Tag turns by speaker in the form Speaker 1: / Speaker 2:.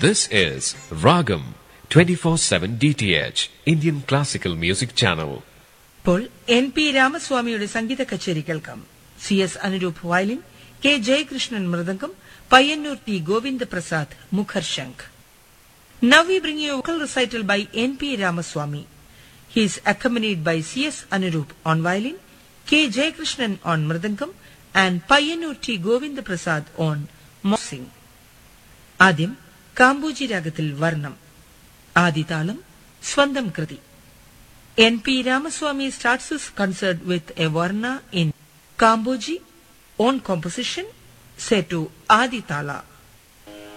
Speaker 1: This is Ragam 24/7 DTH Indian Classical Music Channel.
Speaker 2: ഇപ്പോൾ N P രാമസ്വാമിയുടെ സംഗീത കച്ചേരി കേൾക്കാം C S Anuroop violin K Jayakrishnan mridangam Payyanur T Govindaprasad മുഖർ ശംഖ് Now we bring you a vocal recital by N.P. Ramaswamy. He is accompanied by C.S. Anurup on violin, K. Jayakrishnan on mridangam, and Payanur T. Govinda Prasad on mossing. ആദ്യം കാമ്പൂജി രാഗത്തിൽ വർണ്ണം ആദിതാളം സ്വന്തം കൃതി N P Ramaswamy starts his concert with a varna in Kambhoji own composition set to ആദിതാള